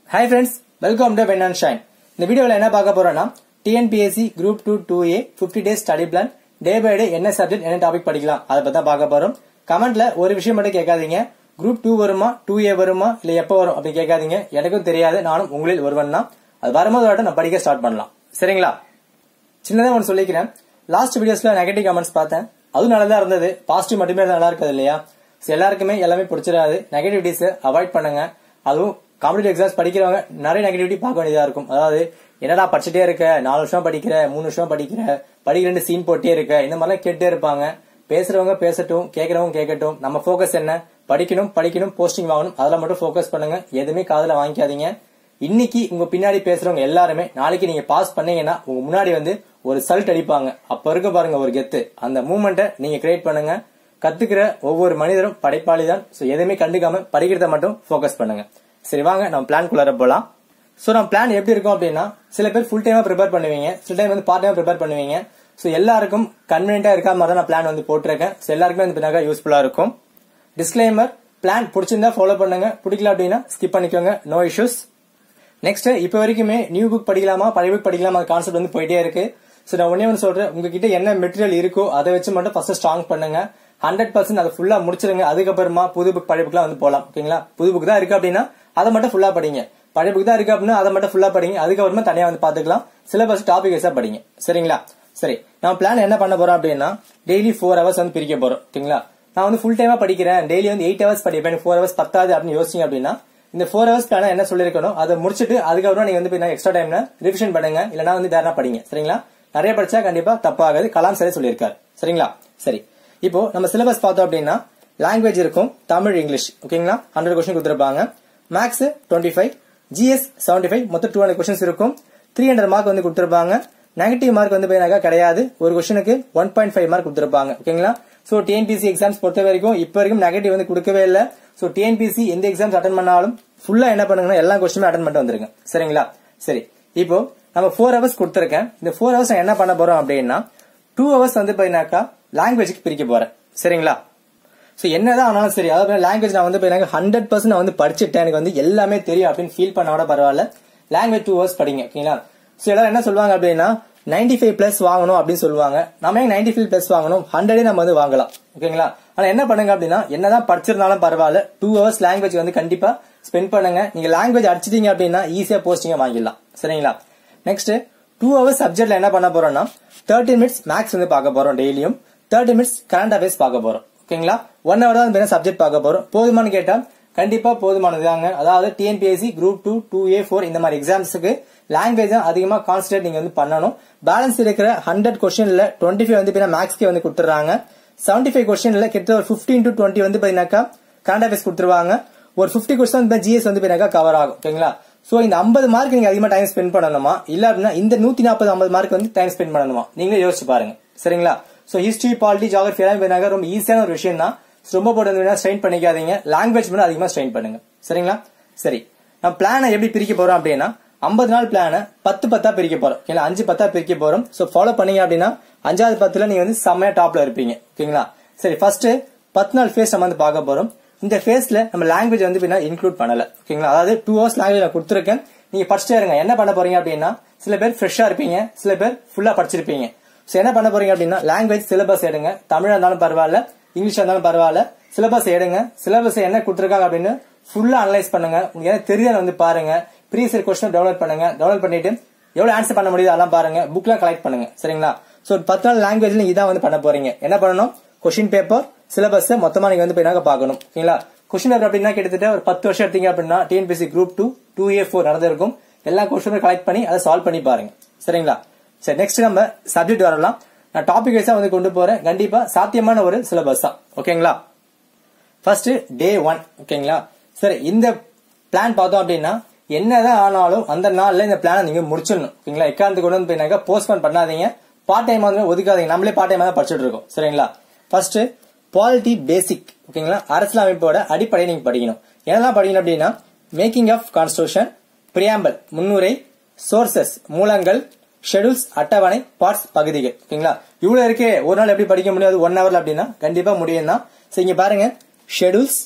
hi friends welcome to pen and shine இந்த வீடியோவில் என்ன பார்க்க போறோம்னா TNPSC group two two A fifty days study plan day by day என்ன subject என்ன டாபிக் படிக்கலாம் அதை பத்தி தான் பார்க்க போறோம் கமெண்ட்ல ஒரு விஷயம் மட்டும் கேட்காதீங்க குரூப் டூ வருமா டூ ஏ வருமா இல்ல எப்போ வரும் அப்படி கேட்காதீங்க எனக்கும் தெரியாது நானும் உங்களில் ஒருவன் தான் அது வரும்போது வரட்டும் நான் படிக்க ஸ்டார்ட் பண்ணலாம் சரிங்களா சின்னதா ஒன்று சொல்லிக்கிறேன் லாஸ்ட் வீடியோஸ்ல நெகட்டிவ் கமெண்ட்ஸ் பார்த்தேன் அதுவும் நல்லா தான் இருந்தது பாசிட்டிவ் மட்டுமே இருந்தா நல்லா இருக்காது இல்லையா So, எல்லாருக்குமே எல்லாமே பிடிச்சிடாது நெகட்டிவிட்டிஸ் அவாய்ட் பண்ணுங்க அதுவும் காம்படிட்டிவ் எக்ஸாம்ஸ் படிக்கிறவங்க நிறைய நெகட்டிவிட்டி பார்க்க வேண்டியதா இருக்கும் அதாவது என்னடா படிச்சுட்டே இருக்க நாலு வருஷம் படிக்கிற மூணு வருஷம் படிக்கிற படிக்கிறேன்னு சீன் போட்டே இருக்க இந்த மாதிரிலாம் கேட்டே இருப்பாங்க பேசுறவங்க பேசட்டும் கேட்கறவங்க கேட்கட்டும் நம்ம ஃபோக்கஸ் என்ன படிக்கணும் படிக்கணும் போஸ்டிங் வாங்கணும் அதில் மட்டும் ஃபோக்கஸ் பண்ணுங்க எதுவுமே காதுல வாங்கிக்காதீங்க இன்னைக்கு உங்க பின்னாடி பேசுறவங்க எல்லாருமே நாளைக்கு நீங்க பாஸ் பண்ணீங்கன்னா உங்க முன்னாடி வந்து ஒரு சல்ட் அடிப்பாங்க அப்ப இருக்க பாருங்க ஒரு கெத்து அந்த மூமெண்ட்டை நீங்க கிரியேட் பண்ணுங்க கத்துக்கிற ஒவ்வொரு மனிதரும் படைப்பாளி தான் சோ எதுவுமே கண்டுக்காம படிக்கிறத மட்டும் ஃபோக்கஸ் பண்ணுங்க சரி வாங்க நம்ம பிளான் குள்ளார போலாம் சோ நம்ம பிளான் எப்படி இருக்கும் அப்படின்னா சில பேர் ஃபுல் டைமா ப்ரிப்பேர் பண்ணுவீங்க சில டைம் வந்து பார்ட் டைமா ப்ரிப்பேர் பண்ணுவீங்க சோ எல்லாருக்கும் கன்வீனியன்டா இருக்கா மாதிரி தான் நான் பிளான் வந்து போட்டிருக்கேன் சோ எல்லாருக்குமே வந்து பின்னாக யூஸ்ஃபுல்லா இருக்கும் டிஸ்க்ளைமர் பிளான் பிடிச்சிருந்தா ஃபாலோ பண்ணுங்க பிடிக்கல அப்படின்னா ஸ்கிப் பண்ணிக்கோங்க நோ இஷ்யூஸ் நெக்ஸ்ட் இப்போ வரைக்குமே நியூ புக் படிக்கலாமா பழைய புக் படிக்கலாமா கான்செப்ட் வந்து போயிட்டே இருக்கு ஸோ நான் ஒன்னே ஒன்று சொல்றேன் உங்ககிட்ட என்ன மெட்டீரியல் இருக்கோ அதை வச்சு மட்டும் ஃபர்ஸ்ட் ஸ்ட்ராங் பண்ணுங்க ஹண்ட்ரட் பர்சன்ட் அதை ஃபுல்லா முடிச்சிருங்க அதுக்கப்புறமா புது புக் பழைய புக்லாம் வந்து போலாம் ஓகேங்களா புது புக் தான் இருக்கு அப்படின்னா அதை மட்டும் ஃபுல்லா படிங்க பழைய புக் தான் இருக்கு அப்படின்னா அதை மட்டும் ஃபுல்லா படிங்க அதுக்கப்புறமா தனியா வந்து பாத்துக்கலாம் சிலபஸ் டாபிக் வைஸா படிங்க சரிங்களா சரி நம்ம பிளான் என்ன பண்ண போறோம் அப்படின்னா டெய்லி ஃபோர் ஹவர்ஸ் வந்து பிரிக்க போறோம் ஓகேங்களா நான் வந்து ஃபுல் டைமா படிக்கிறேன் டெய்லி வந்து எயிட் ஹவர்ஸ் படிப்பேன் ஃபோர் ஹவர்ஸ் பத்தாது அப்படின்னு யோசிச்சீங்க அப்படின்னா இந்த ஃபோர் ஹவர்ஸ் பிளான என்ன சொல்லிருக்கணும் அதை முடிச்சுட்டு அதுக்கப்புறம் நீங்க வந்து எக்ஸ்ட்ரா டைம்ல ரிவிஷன் பண்ணுங்க இல்லனா வந்து வேற படிங்க சரிங்களா நிறைய படிச்சா கண்டிப்பா தப்பாகாது கலாம் சரி சொல்லியிருக்காரு சரிங்களா சரி இப்போ நம்ம சிலபஸ் பார்த்தோம் அப்படின்னா லாங்குவேஜ் இருக்கும் தமிழ் இங்கிலீஷ் ஓகேங்களா ஹண்ட்ரட் கொஸ்டின் கொடுத்துருப்பாங்க maths twenty five GS seventy five மொத்தம் டூ ஹண்ட்ரட் கொஸ்டின்ஸ் இருக்கும் த்ரீ ஹண்ட்ரட் மார்க் வந்து கொடுத்துருப்பாங்க நெகட்டிவ் மார்க் வந்து போயினாக்கா கிடையாது ஒரு கொஸ்டினுக்கு ஒன் பாயிண்ட் ஃபைவ் மார்க் கொடுத்துருப்பாங்க ஓகேங்களா சோ டிஎன்பிசி எக்ஸாம்ஸ் பொறுத்த வரைக்கும் இப்ப வரைக்கும் நெகட்டிவ் வந்து கொடுக்கவே இல்லை சோ டிஎன்பிசி எந்த எக்ஸாம்ஸ் அட்டன் பண்ணாலும் ஃபுல்லா என்ன பண்ணுங்கன்னா எல்லா கொஸ்டினுமே அட்டன் பண்ணிட்டு வந்துருங்க சரிங்களா சரி இப்போ நம்ம ஃபோர் ஹவர்ஸ் கொடுத்துருக்கேன் இந்த ஃபோர் ஹவர்ஸ் என்ன பண்ண போறோம் அப்படின்னா டூ ஹவர்ஸ் வந்து போயினாக்கா லாங்குவேஜ்க்கு பிரிக்க போறேன் சரிங்களா சோ என்னதான் ஆனாலும் சரி அதாவது லாங்குவேஜ் நான் வந்து எனக்கு ஹண்ட்ரட் பர்சன்ட் நான் வந்து படிச்சுட்டேன் எனக்கு வந்து எல்லாமே தெரியும் அப்படின்னு ஃபீல் பண்ண கூட பரவாயில்ல லாங்குவேஜ் டூ ஹவர்ஸ் படிங்க ஓகேங்களா சோ எல்லாரும் என்ன சொல்லுவாங்க அப்படின்னா நைன்டி ஃபைவ் பிளஸ் வாங்கணும் அப்படின்னு சொல்லுவாங்க நம்ம ஏன் நைன்டி ஃபைவ் பிளஸ் வாங்கணும் ஹண்ட்ரடே நம்ம வந்து வாங்கலாம் ஓகேங்களா ஆனா என்ன பண்ணுங்க அப்படின்னா என்னதான் படிச்சிருந்தாலும் பரவாயில்ல டூ ஹவர்ஸ் லாங்குவேஜ் வந்து கண்டிப்பா ஸ்பெண்ட் பண்ணுங்க நீங்க லாங்குவேஜ் அடிச்சிட்டீங்க அப்படின்னா ஈஸியா போஸ்டிங்க வாங்கிடலாம் சரிங்களா நெக்ஸ்ட் டூ ஹவர்ஸ் சப்ஜெக்ட்ல என்ன பண்ண போறோம்னா தேர்ட்டி மினிட்ஸ் மேக்ஸ் வந்து பார்க்க போறோம் டெய்லியும் தேர்ட்டி மினிட்ஸ் கரண்ட் அஃபேர்ஸ் பார்க்க போறோம் ஓகேங்களா ஒன் ஹவர் தான் சப்ஜெக்ட் பார்க்க போறோம் போதுமானு கேட்டா கண்டிப்பா போதுமானதுதாங்க அதாவது TNPSC group two two A four இந்த மாதிரி எக்ஸாம்ஸுக்கு லாங்குவேஜ் அதிகமா கான்சன்ட்ரேட் நீங்க வந்து பண்ணணும் பேலன்ஸ் இருக்கிற ஹண்ட்ரட் கொஸ்டின்ல டுவெண்ட்டி ஃபைவ் வந்து மேக்ஸ்க்கே வந்து கொடுத்துறாங்க செவன்டி ஃபைவ் கொஸ்டின்ல கிட்ட ஒரு பிப்டீன் டு டுவெண்ட்டி வந்து பாத்தீங்கன்னாக்கா கரண்ட் அஃபேர்ஸ் கொடுத்துருவாங்க ஒரு பிப்டி கொஸ்டின் வந்து ஜிஎஸ் வந்து பாத்தீங்கன்னா கவர் ஆகும் ஓகேங்களா சோ இந்த ஐம்பது மார்க் நீங்க அதிகமா டைம் ஸ்பெண்ட் பண்ணணுமா இல்ல அப்படின்னா இந்த நூத்தி நாற்பது ஐம்பது மார்க் வந்து டைம் ஸ்பெண்ட் பண்ணணுமா நீங்களே யோசிச்சு பாருங்க சரிங்களா சோ ஹிஸ்டரி பாலிட்டி ஜாகிரபி எல்லாம் பாத்தீங்கன்னா ரொம்ப ஈஸியான ஒரு விஷயம் தான் ரொம்ப போட்டு ஸ்ட்ரெயின் பண்ணிக்காதீங்க லாங்குவேஜ் மட்டும் அதிகமா ஸ்ட்ரெயின் பண்ணுங்க சரிங்களா சரி நம்ம பிளானை எப்படி பிரிக்க போறோம் அப்படின்னா ஐம்பது நாள் பிளான பத்து பத்தா பிரிக்க போறோம் ஓகேங்களா அஞ்சு பத்தா பிரிக்க போறோம் சோ ஃபாலோ பண்ணீங்க அப்படின்னா அஞ்சாவது பத்துல நீங்க வந்து செம்மையா டாப்ல இருப்பீங்க ஓகேங்களா சரி ஃபர்ஸ்ட் பத்து நாள் ஃபேஸ் நம்ம வந்து பார்க்க போறோம் இந்த ஃபேஸ்ல நம்ம லாங்குவேஜ் வந்து இன்க்ளூட் பண்ணல ஓகேங்களா அதாவது டூ ஹவர்ஸ் லாங்குவேஜ் நான் கொடுத்துருக்கேன் நீங்க படிச்சுட்டே இருங்க என்ன பண்ண போறீங்க அப்படின்னா சில பேர் ஃப்ரெஷ்ஷா இருப்பீங்க சில பேர் ஃபுல்லா படிச்சிருப்பீங்க சோ என்ன பண்ண போறீங்க அப்படின்னா லாங்குவேஜ் சிலபஸ் எடுங்க தமிழா இருந்தாலும் பரவாயில்ல இங்கிலீஷா இருந்தாலும் பரவாயில்ல சிலபஸ் எடுங்க சிலபஸ் என்ன கொடுத்துருக்காங்க அப்படின்னு ஃபுல்லா அனலைஸ் பண்ணுங்க உங்களுக்கு என்ன தெரியாது வந்து பாருங்க ப்ரீவியஸ் கொஸ்டின் டவுன்லோட் பண்ணுங்க டவுன்லோட் பண்ணிட்டு எவ்வளவு ஆன்சர் பண்ண முடியுது அதெல்லாம் பாருங்க புக்லாம் கலெக்ட் பண்ணுங்க சரிங்களா சோ பத்து நாள் லாங்குவேஜ்ல இதான் வந்து பண்ண போறீங்க என்ன பண்ணணும் கொஸ்டின் பேப்பர் சிலபஸ் மொத்தமா நீங்க வந்து போய் பார்க்கணும் ஓகேங்களா கொஸ்டின் பேப்பர் அப்படின்னா கிட்டத்தட்ட ஒரு பத்து வருஷம் எடுத்தீங்க அப்படின்னா TNPC group two two A four நடந்திருக்கும் எல்லா கொஸ்டினும் கலெக்ட் பண்ணி அதை சால்வ் பண்ணி பாருங்க சரிங்களா சரி நெக்ஸ்ட் நம்ம சப்ஜெக்ட் வரலாம் நான் டாபிக் வைஸா வந்து கொண்டு போறேன் கண்டிப்பா சாத்தியமான ஒரு சிலபஸ் தான் ஓகேங்களா ஃபர்ஸ்ட் டே ஒன் ஓகேங்களா சரி இந்த பிளான் பார்த்தோம் அப்படின்னா என்னதான் ஆனாலும் அந்த நாள்ல இந்த பிளானை நீங்க முடிச்சிடணும் ஓகேங்களா எக்காரணத்து கொண்டு வந்து போயினாக்கா போஸ்ட்போன் பண்ணாதீங்க பார்ட் டைம் வந்து ஒதுக்காதீங்க நம்மளே பார்ட் டைம் தான் படிச்சுட்டு இருக்கோம் சரிங்களா ஃபர்ஸ்ட் பாலிட்டி பேசிக் ஓகேங்களா அரசியல் அமைப்போட அடிப்படையை நீங்க படிக்கணும் என்னெல்லாம் படிக்கணும் அப்படின்னா மேக்கிங் ஆஃப் கான்ஸ்டியூஷன் பிரியாம்பல் முன்னுரை சோர்சஸ் மூலங்கள் ஷெடியூல்ஸ் அட்டவணை பார்ட்ஸ் பகுதிகள் ஓகேங்களா இவ்வளவு இருக்கே ஒரு நாள் எப்படி படிக்க முடியாது ஒன் ஹவர்ல அப்படின்னா கண்டிப்பா முடியும் தான் சோ இங்க பாருங்க schedules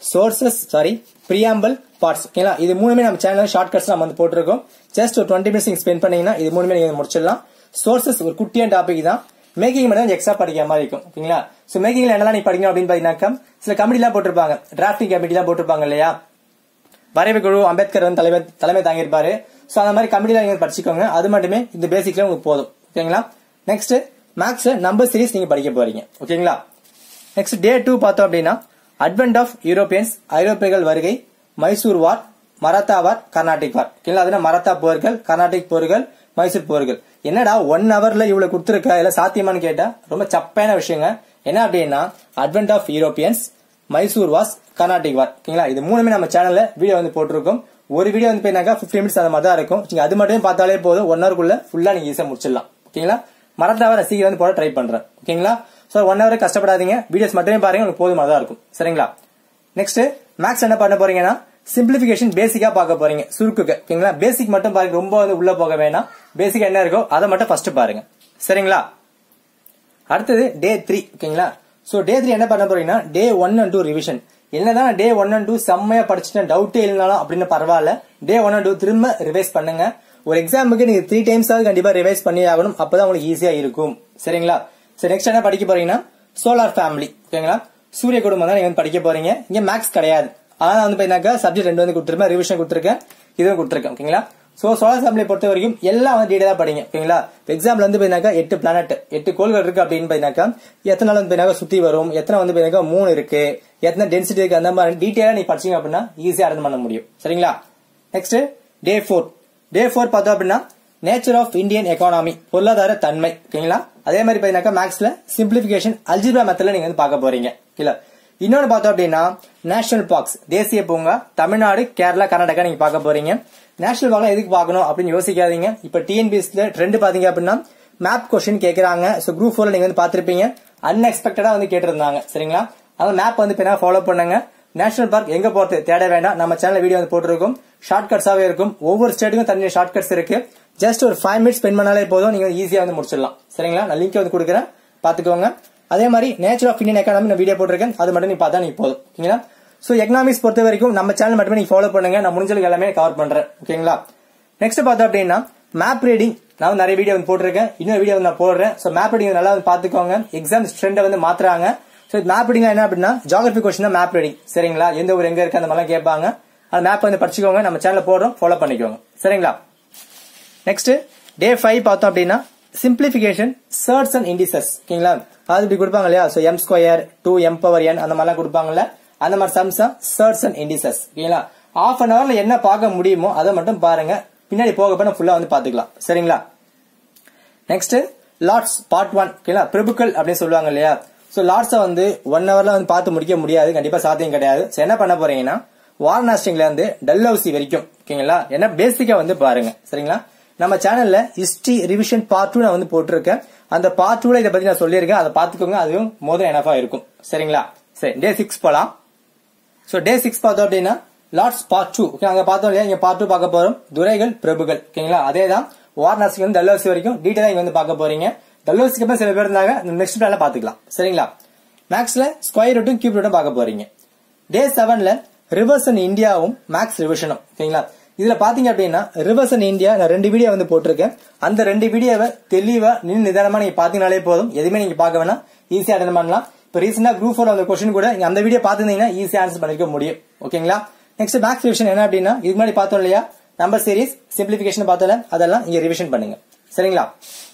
sources sorry preamble parts ஓகேங்களா இது மூணுமே நம்ம சேனல் ஷார்ட் கட்ஸ் நம்ம வந்து போட்டிருக்கோம் ஜஸ்ட் ஒரு டுவெண்ட்டி மினிட்ஸ் ஸ்பெண்ட் பண்ணீங்கன்னா இது மூணுமே நீங்க முடிச்சிடலாம் சோர்சஸ் ஒரு குட்டியான டாபிக் தான் மேக்கிங் மட்டும் எக்ஸ்ட்ரா படிக்கிற மாதிரி இருக்கும் ஓகேங்களா சோ மேக்கிங்ல என்னலாம் நீ படிக்கணும் அப்படின்னு பாத்தீங்கன்னாக்கா சில கமிட்டி எல்லாம் போட்டிருப்பாங்க டிராஃப்டிங் கமிட்டி எல்லாம் போட்டிருப்பாங்க இல்லையா வரைவு குழு அம்பேத்கர் வந்து தலைவர் தலைமை தாங்கியிருப்பாரு சோ அந்த மாதிரி கமிட்டில நீங்க படிச்சுக்கோங்க அது மட்டுமே இந்த பேசிக்ல உங்களுக்கு போதும் ஓகேங்களா நெக்ஸ்ட் மேக்ஸ் நம்பர் சீரிஸ் நீங்க படிக்க போறீங்க ஓகேங்களா நெக்ஸ்ட் டே டூ பார்த்தோம் அப்படின்னா அட்வென்ட் ஆஃப் யூரோப்பியன்ஸ் ஐரோப்பியர்கள் வருகை மைசூர் வார் மராத்தா வார் கர்நாடிக் வார் ஓகேங்களா அதுனா மராத்தா போர்கள் கர்நாடிக் போர்கள் மைசூர் போர்கள் என்னடா ஒன் ஹவர்ல இவ்வளவு கொடுத்துருக்க இல்ல சாத்தியமான்னு கேட்டா ரொம்ப சப்பையான விஷயங்க என்ன அப்படின்னா advent of Europeans Mysore wars Carnatic war ஓகேங்களா இது மூணுமே நம்ம சேனல்ல வீடியோ வந்து போட்டிருக்கோம் ஒரு வீடியோ வந்து போயினாக்கா பிப்டி மினிட்ஸ் அந்த மாதிரி தான் இருக்கும் நீங்க அது மட்டும் பார்த்தாலே போதும் ஒன் ஹவருக்குள்ள ஃபுல்லா நீங்க ஈஸியா முடிச்சிடலாம் ஓகேங்களா மரத்தாவை சீக்கிரம் வந்து போட ட்ரை பண்றேன் ஓகேங்களா சோ ஒன் ஹவர் கஷ்டப்படாதீங்க வீடியோஸ் மட்டுமே பாருங்க உங்களுக்கு போதுமா தான் இருக்கும் சரிங்களா நெக்ஸ்ட் மேக்ஸ் என்ன பண்ண போறீங்கன்னா சிம்பிளிபிகேஷன் பேசிக்கா பார்க்க போறீங்க சுருக்குக்கு ஓகேங்களா பேசிக் மட்டும் பாருங்க ரொம்ப வந்து உள்ள போக வேணாம் பேசிக் என்ன இருக்கோ அதை மட்டும் ஃபர்ஸ்ட் பாருங்க சரிங்களா அடுத்தது டே த்ரீ ஓகேங்களா சோ டே த்ரீ என்ன பண்ண போறீங்கன்னா day one and two revision என்னதான் டே ஒன் அண்ட் டூ செம்மையா படிச்சுட்டேன் டவுட்டே இல்லைனாலும் அப்படின்னு பரவாயில்ல டே ஒன் அண்ட் டூ திரும்ப ரிவைஸ் பண்ணுங்க ஒரு எக்ஸாமுக்கு நீங்க த்ரீ டைம்ஸ் ஆகுது கண்டிப்பா ரிவைஸ் பண்ணி ஆகணும் அப்பதான் உங்களுக்கு ஈஸியா இருக்கும் சரிங்களா சரி நெக்ஸ்ட் என்ன படிக்க போறீங்கன்னா சோலார் ஃபேமிலி ஓகேங்களா சூரிய குடும்பம் தான் நீங்க வந்து படிக்க போறீங்க இங்க மேக்ஸ் கிடையாது ஆனா வந்து பாத்தீங்கன்னா சப்ஜெக்ட் ரெண்டு வந்து கொடுத்துருப்பேன் ரிவிஷன் கொடுத்துருக்கேன் இதுவும் கொடுத்துருக்கேன் ஓகேங்களா சோ சோலார் ஃபேமிலியை பொறுத்த வரைக்கும் எல்லாம் வந்து டீடைலா படிங்க ஓகேங்களா எக்ஸாம்ல வந்து பாத்தீங்கன்னா எட்டு பிளானட் எட்டு கோள்கள் இருக்கு அப்படின்னு பாத்தீங்கன்னா எத்தனை நாள் வந்து பாத்தீங்கன்னா சுத்தி வரும் எத்தனை வந்து பாத்தீங்கன்னா மூணு இருக்கு எத்தனை டென்சிட்டி இருக்கு அந்த மாதிரி டீடைலா நீ படிச்சீங்க அப்படின்னா ஈஸியா அட்டன் பண்ண முடியும் சரிங்களா next day four day four பார்த்தோம் அப்படின்னா நேச்சர் ஆஃப் இந்தியன் எக்கானமி பொருளாதார தன்மை ஓகேங்களா அதே மாதிரி பாத்தீங்கன்னா மேக்ஸ்ல சிம்பிளிபிகேஷன் அல்ஜிப்ரா மெத்தட்ல நீங்க வந்து பார்க்க போறீங்க ஓகேங்களா இன்னொன்னு பார்த்தோம் அப்படின்னா நேஷனல் பார்க்ஸ் தேசிய பூங்கா தமிழ்நாடு கேரளா கர்நாடகா நீங்க பார்க்க போறீங்க நேஷனல் பார்க்ல எதுக்கு பார்க்கணும் அப்படின்னு யோசிக்காதீங்க இப்ப டிஎன்பிஎஸ்ல ட்ரெண்ட் பாத்தீங்க அப்படின்னா மேப் கொஸ்டின் கேக்குறாங்க சோ குரூப் ஃபோர்ல நீங்க வந்து பாத்திருப்பீங்க அன்எக்ஸ்பெக்டடா வந்து கேட்டிருந்தாங்க சரிங்களா அந்த மேப் வந்து இப்ப ஃபாலோ பண்ணுங்க நேஷனல் பார்க் எங்க போறது தேட வேண்டாம் நம்ம சேனல் வீடியோ வந்து போட்டிருக்கோம் ஷார்ட் கட்ஸாவே இருக்கும் ஒவ்வொரு ஸ்டேட்டுக்கும் தனியாக ஷார்ட் கட்ஸ் இருக்கு ஜஸ்ட் ஒரு ஃபைவ் மினிட்ஸ் ஸ்பெண்ட் பண்ணாலே போதும் நீங்க ஈஸியா வந்து முடிச்சிடலாம் சரிங்களா நான் லிங்க் வந்து கொடுக்குறேன் பாத்துக்கோங்க அதே மாதிரி நேச்சர் ஆஃப் இந்தியன் எக்கானமி நான் வீடியோ போட்டிருக்கேன் அது மட்டும் நீ பார்த்தா நீ போதும் ஓகேங்களா சோ எக்கனாமிக்ஸ் பொறுத்த வரைக்கும் நம்ம சேனல் மட்டுமே நீங்க ஃபாலோ பண்ணுங்க நான் முடிஞ்சளவுக்கு எல்லாமே கவர் பண்றேன் ஓகேங்களா நெக்ஸ்ட் பார்த்தோம் அப்படின்னா மேப் ரீடிங் நான் வந்து நிறைய வீடியோ வந்து போட்டிருக்கேன் இன்னொரு வீடியோ வந்து நான் போடுறேன் சோ மேப் ரீடிங் நல்லா வந்து பாத்துக்கோங்க எக்ஸாம் ட்ரெண்டை வந்து மாத்துறாங்க சோ மேப் ரீடிங் என்ன அப்படின்னா ஜாகிரபி கொஸ்டின் தான் மேப் ரீடிங் சரிங்களா எந்த ஊர் எங்க இருக்கு அந்த மாதிரிலாம் கேட்பாங்க அந்த மேப் வந்து படிச்சுக்கோங்க நம்ம சேனல்ல போடுறோம் ஃபாலோ பண்ணிக்கோங்க சரிங்களா நெக்ஸ்ட் டே ஃபைவ் பார்த்தோம் அப்படின்னா சிம்பிளிபிகேஷன் சர்ட்ஸ் அண்ட் இண்டிசஸ் ஓகேங்களா அது இப்படி கொடுப்பாங்க இல்லையா so M square two M power N அந்த மாதிரிலாம் கொடுப்பாங்கல்ல அந்த மாதிரி சம்ஸ் சர்ட்ஸ் அண்ட் இண்டிசஸ் ஓகேங்களா ஆஃப் அன் ஹவர்ல என்ன பார்க்க முடியுமோ அதை மட்டும் பாருங்க பின்னாடி போக போன ஃபுல்லா வந்து பாத்துக்கலாம் சரிங்களா நெக்ஸ்ட் லாட்ஸ் பார்ட் ஒன் ஓகேங்களா பிரபுக்கள் அப்படின்னு சொல்லுவாங்க இல்லையா சோ லாட்ஸை வந்து ஒன் ஹவர்ல வந்து பார்த்து முடிக்க முடியாது கண்டிப்பா சாத்தியம் கிடையாது சோ என்ன பண்ண போறீங்கன்னா வாரணாசிங்ல இருந்து டல்ஹவுசி வரைக்கும் ஓகேங்களா என்ன பேசிக்கா வந்து பாருங்க சரிங்களா நம்ம சேனல்ல ஹிஸ்டரி ரிவிஷன் பார்ட் டூ நான் வந்து போட்டிருக்கேன் அந்த பார்ட் டூல இதை பத்தி நான் சொல்லியிருக்கேன் அதை பாத்துக்கோங்க அதுவும் மோதல் எனஃபா இருக்கும் சரிங்களா சரி டே சிக்ஸ் போலாம் சோ டே சிக்ஸ் பார்த்தோம் அப்படின்னா லார்ட்ஸ் பார்ட் டூ ஓகே அங்க பார்த்தோம் இல்லையா இங்க பார்ட் டூ பார்க்க போறோம் துரைகள் பிரபுகள் ஓகேங்களா அதே தான் வாரணாசிக்கு வந்து டல்ஹவுசி வரைக்கும் டீட்டெயிலா இங்க வந்து பார்க்க போறீங்க டல்ஹவுசிக்கு அப்புறம் சில பேர் இருந்தாங்க நெக்ஸ்ட் பிளான்ல பாத்துக்கலாம் சரிங்களா மேக்ஸ்ல ஸ்கொயர் ரூட்டும் கியூப் ரூட்டும் பார்க்க போறீங்க டே செவன்ல ரிவர்ஸ் அண்ட் இந்தியாவும் மேக்ஸ் ரிவிஷனும் ஓகேங்களா இதுல பாத்தீங்க அப்படின்னா ரிவர்ஸ் அண்ட் இந்தியா நான் ரெண்டு வீடியோ வந்து போட்டிருக்கேன் அந்த ரெண்டு வீடியோவை தெளிவா நின்று நிதானமா நீங்க பாத்தீங்கனாலே போதும் எதுவுமே நீங்க பார்க்க வேணாம் ஈஸியா அட்டன் பண்ணலாம் இப்ப ரீசெண்டா குரூப் ஃபோர் அந்த கொஸ்டின் கூட நீங்க அந்த வீடியோ பாத்துருந்தீங்கன்னா ஈஸியா ஆன்சர் பண்ணிக்க முடியும் ஓகேங்களா நெக்ஸ்ட் மேக்ஸ் ரிவிஷன் என்ன அப்படின்னா இதுக்கு முன்னாடி பார்த்தோம் இல்லையா நம்பர் சீரிஸ் சிம்பிளிபிகேஷன் பார்த்தோம்ல அதெல்லாம் இங்க ரிவிஷன் பண்ணுங்க சரிங்களா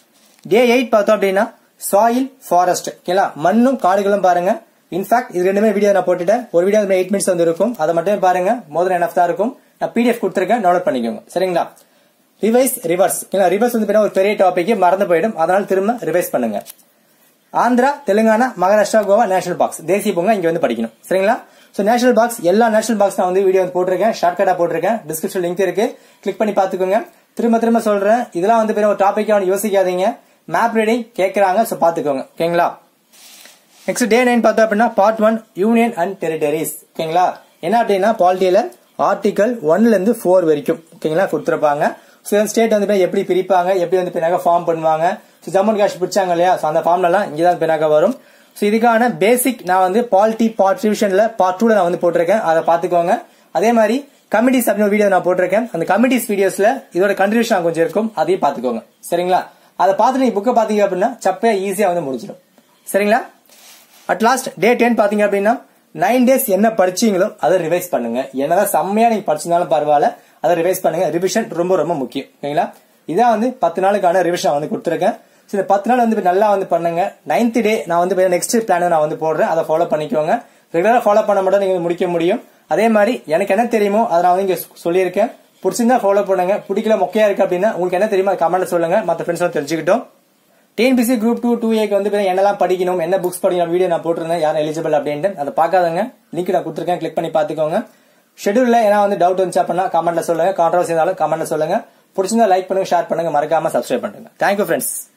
டே எயிட் பார்த்தோம் அப்படின்னா சாயில் ஃபாரஸ்ட் ஓகேங்களா மண்ணும் காடுகளும் பாருங்க இன்ஃபேக்ட் இது ரெண்டுமே வீடியோ நான் போட்டுட்டேன் ஒரு வீடியோ எயிட் மினிட்ஸ் வந்து இருக்கும் அதை மட்டுமே பாருங்க மோதல் எனஃப் தான் இருக்கும் நான் பிடிஎஃப் கொடுத்துருக்கேன் டவுன்லோட் பண்ணிக்கோங்க சரிங்களா ரிவைஸ் ரிவர்ஸ் ரிவர்ஸ் வந்து ஒரு பெரிய டாபிக் மறந்து போயிடும் அதனால திரும்ப ரிவைஸ் பண்ணுங்க ஆந்திரா தெலுங்கானா மகாராஷ்டிரா கோவா நேஷனல் பாக்ஸ் தேசிய பூங்கா இங்க வந்து படிக்கணும் சரிங்களா சோ நேஷனல் பாக்ஸ் எல்லா நேஷனல் பாக்ஸ் நான் வந்து வீடியோ வந்து போட்டிருக்கேன் ஷார்ட்கட்டா போட்டிருக்கேன் டிஸ்கிரிப்ஷன் லிங்க் இருக்கு கிளிக் பண்ணி பாத்துக்கோங்க திரும்ப திரும்ப சொல்றேன் இதெல்லாம் வந்து ஒரு டாபிக்கா யோசிக்காதீங்க மேப் ரீடிங் கேட்கறாங்க சோ பாத்துக்கோங்க ஓகேங்களா நெக்ஸ்ட் டே நைன் பார்த்தோம் அப்படின்னா part one union and territories ஓகேங்களா என்ன அப்படின்னா பாலிட்டியில ஆர்டிகல் ஒன்ல இருந்து ஃபோர் வரைக்கும் ஓகேங்களா கொடுத்துருப்பாங்க ஸோ ஸ்டேட் வந்து எப்படி பிரிப்பாங்க எப்படி வந்து பின்னாக ஃபார்ம் பண்ணுவாங்க ஸோ ஜம்மு அண்ட் காஷ்மீர் பிடிச்சாங்க இல்லையா ஸோ அந்த ஃபார்ம்ல எல்லாம் இங்கே தான் பின்னாக வரும் ஸோ இதுக்கான பேசிக் நான் வந்து பாலிட்டி பார்ட் ரிவிஷன்ல பார்ட் டூல நான் வந்து போட்டிருக்கேன் அதை பார்த்துக்கோங்க அதே மாதிரி கமிட்டிஸ் அப்படின்னு வீடியோ நான் போட்டிருக்கேன் அந்த கமிட்டிஸ் வீடியோஸ்ல இதோட கண்டினியூஷன் கொஞ்சம் இருக்கும் அதையும் பார்த்துக்கோங்க சரிங்களா அதை பார்த்து நீங்க புக்கை பாத்தீங்க அப்படின்னா சப்பையா ஈஸியா வந்து முடிச்சிடும் சரிங்களா அட் லாஸ்ட் டே டென் பாத்தீங்க அப்படின்னா நைன் டேஸ் என்ன படிச்சீங்களோ அதை ரிவைஸ் பண்ணுங்க என்னதான் செம்மையா நீங்க படிச்சிருந்தாலும் பரவாயில்ல அதை ரிவைஸ் பண்ணுங்க ரிவிஷன் ரொம்ப ரொம்ப முக்கியம் ஓகேங்களா இதான் வந்து பத்து நாளுக்கான ரிவிஷன் வந்து கொடுத்துருக்கேன் So, இந்த பத்து நாள் வந்து இப்ப நல்லா வந்து பண்ணுங்க நைன்த் டே நான் வந்து நெக்ஸ்ட் பிளான் நான் வந்து போடுறேன் அதை ஃபாலோ பண்ணிக்கோங்க ரெகுலரா ஃபாலோ பண்ண மட்டும் நீங்க முடிக்க முடியும் அதே மாதிரி எனக்கு என்ன தெரியுமோ அதை நான் வந்து இங்க சொல்லியிருக்கேன் பிடிச்சிருந்தா ஃபாலோ பண்ணுங்க பிடிக்கல மொக்கையா இருக்கு அப்படின்னா உங்களுக்கு என்ன தெரியுமோ கமெண்ட்ல சொல்லுங்க மற்ற ஃப்ரெண்ட்ஸ் தெரிஞ்சுக்கிட்டோம் டிஎன்பிசி குரூப் டூ டூ ஏக்கு வந்து பாத்தீங்கன்னா என்னெல்லாம் படிக்கணும் என்ன புக்ஸ் படிக்கணும் வீடியோ நான் போட்டிருந்தேன் யாரும் எலிஜிபிள் அப்படின்ட்டு அதை பார்க்காதங்க லிங்க் நான் கொடுத்துருக்கேன் கிளிக் பண்ணி பார்த்துக்கோங்க ஷெடியூல்ல ஏன்னா வந்து டவுட் வந்துச்சு அப்படின்னா கமெண்ட்ல சொல்லுங்க கான்ட்ரவர்சி இருந்தாலும் கமெண்ட்ல சொல்லுங்க பிடிச்சிருந்தா லைக் பண்ணுங்க ஷேர் பண்ணுங்க மறக்காம சப்ஸ்கிரைப் பண்ணுங்க தேங்க்யூ ஃப்ரெண்ட்ஸ்